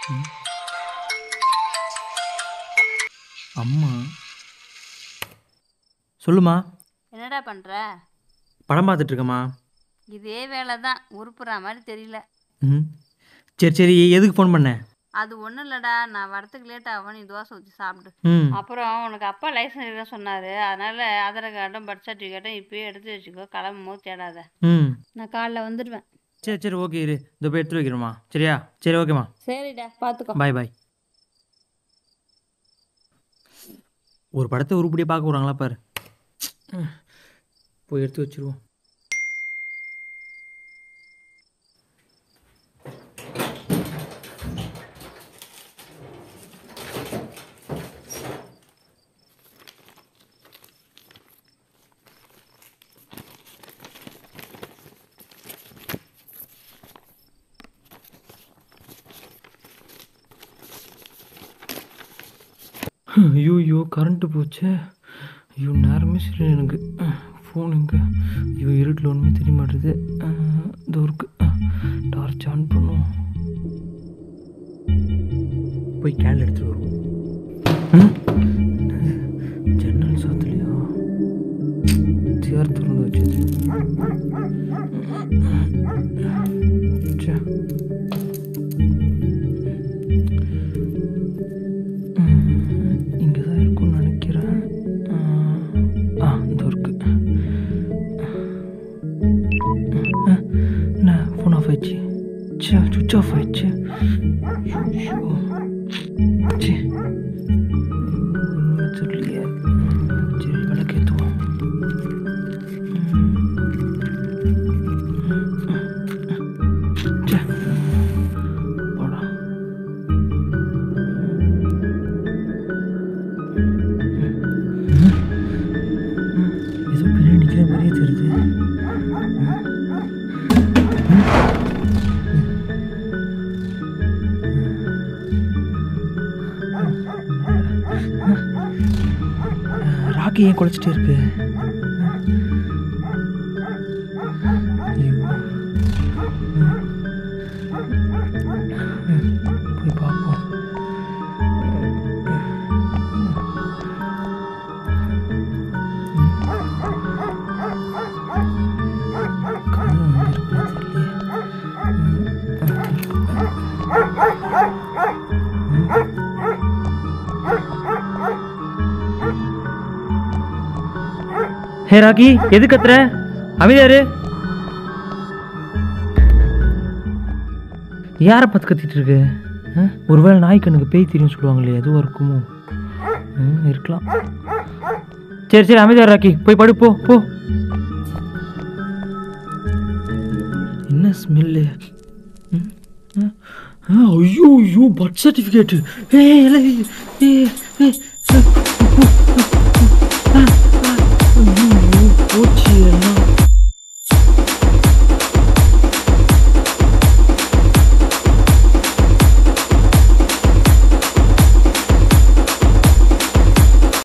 அம்மா சொல்லுமா என்னடா பண்ணுற படம் பார்த்துட்டு இருக்கேம்மா இதே வேலை தான் உருப்புற மாதிரி தெரியல ம் சரி சரி எதுக்கு ஃபோன் பண்ண அது ஒன்றும் இல்லைடா நான் வரத்துக்கு லேட் ஆகும் நீ தோசை ஊற்றி சாப்பிடு ம் அப்புறம் உனக்கு அப்பா லைசன்ஸ் எடுக்க சொன்னார் அதனால் ஆதார் கார்டும் பர்த் சர்டிஃபிகேட்டும் இப்பயே எடுத்து வச்சுக்கோ கிளம்பும் போது தேடாத ம் நான் காலைல வந்துடுவேன் சரி சரி ஓகே இரு இந்த போய் எடுத்து வைக்கிறோம்மா சரியா சரி ஓகேம்மா சரிடா பார்த்துக்கோ பாய் பாய் ஒரு படத்தை உருப்படியாக பார்க்க விட்றாங்களா பாரு ம். போய் எடுத்து வச்சிருவோம் ஐயோ ஐயோ கரண்ட்டு போச்சே ஐயோ நேரமே சரி எனக்கு ஃபோன் எங்கே ஐயோ இருட்டில் ஒன்றுமே தெரிய மாட்டேது இதோ இருக்கு டார்ச் ஆன் பண்ணும் போய் கேள் எடுத்துட்டு வருவோம் ம்? ஜன்னல் சாத்துலையா சேர் திறந்து வச்சது ச்சே. இங்கே தான் இருக்கும்னு நினைக்கிறேன் ஆ இந்த இருக்கு ஆ, என்ன ஃபோன் ஆஃப் ஆயிடுச்சு சே சுவிட்ச் ஆஃப் ஆயிடுச்சு ஐயோ. ச்சே. ஒண்ணுமே தெரியலையே சரி விளக்கேற்றுவோம் சே போடா ஏதோ பின்னாடி நிற்கிற மாதிரியே தெரியுது ராக்கி ஏன் குலைச்சிட்டே இருக்கு ஐயோ. போய் பார்ப்போம் கண்ணு எங்க இருக்குன்னு தெரியலையே. ஹே ராக்கி எது கத்துற அமைதியாரு யாரை பார்த்து கத்திட்டு இருக்கு ஆ? ஒருவேளை நாய் கண்ணுக்கு பேய் தெரியும் சொல்லுவாங்களே எதுவும் இருக்குமோ ம், இருக்கலாம் சரி சரி அமைதியா ராக்கி போய் படு போ போ என்ன ஸ்மெல்லு ஐயோ ஐயோ பர்த் சர்டிஃபிகேட்டு ஏ இல்லை ஏ ஏ